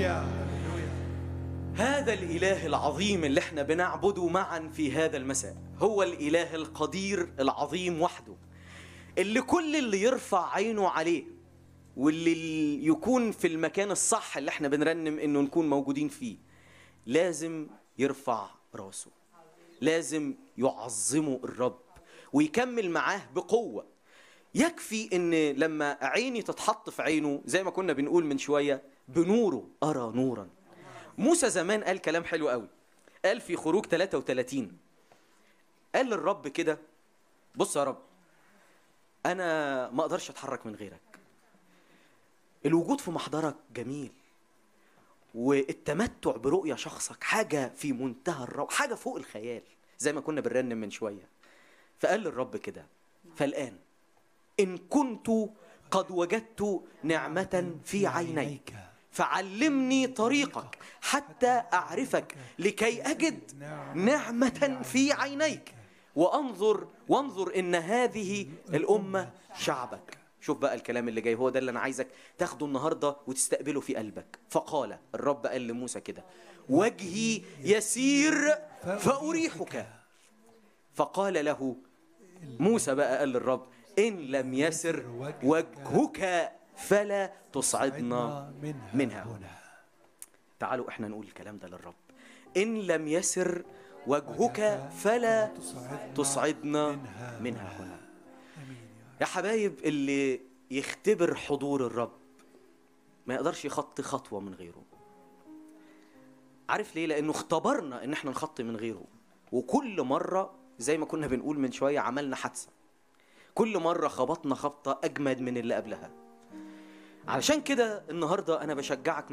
هللويا هذا الإله العظيم اللي احنا بنعبده معا في هذا المساء هو الإله القدير العظيم وحده اللي كل اللي يرفع عينه عليه واللي يكون في المكان الصح اللي احنا بنرنم انه نكون موجودين فيه لازم يرفع راسه لازم يعظمه الرب ويكمل معاه بقوة يكفي ان لما عيني تتحط في عينه زي ما كنا بنقول من شوية بنوره أرى نورا موسى زمان قال كلام حلو قوي قال في خروج 33 قال للرب كده بص يا رب انا ما اقدرش اتحرك من غيرك الوجود في محضرك جميل والتمتع برؤية شخصك حاجة في منتهى الروعة حاجة فوق الخيال زي ما كنا بنرنم من شوية فقال للرب كده فالآن إن كنت قد وجدت نعمة في عينيك فعلمني طريقك حتى أعرفك لكي أجد نعمة في عينيك وأنظر وانظر إن هذه الأمة شعبك شوف بقى الكلام اللي جاي هو ده اللي أنا عايزك تاخده النهاردة وتستقبله في قلبك فقال الرب قال لموسى كده وجهي يسير فأريحك فقال له موسى بقى قال للرب إن لم يسر وجهك فلا تصعدنا منها هنا تعالوا احنا نقول الكلام ده للرب إن لم يسر وجهك فلا تصعدنا منها هنا يا حبايب اللي يختبر حضور الرب ما يقدرش يخطي خطوة من غيره عارف ليه؟ لأنه اختبرنا إن احنا نخطي من غيره وكل مرة زي ما كنا بنقول من شوية عملنا حادثة كل مرة خبطنا خبطة أجمد من اللي قبلها علشان كده النهاردة أنا بشجعك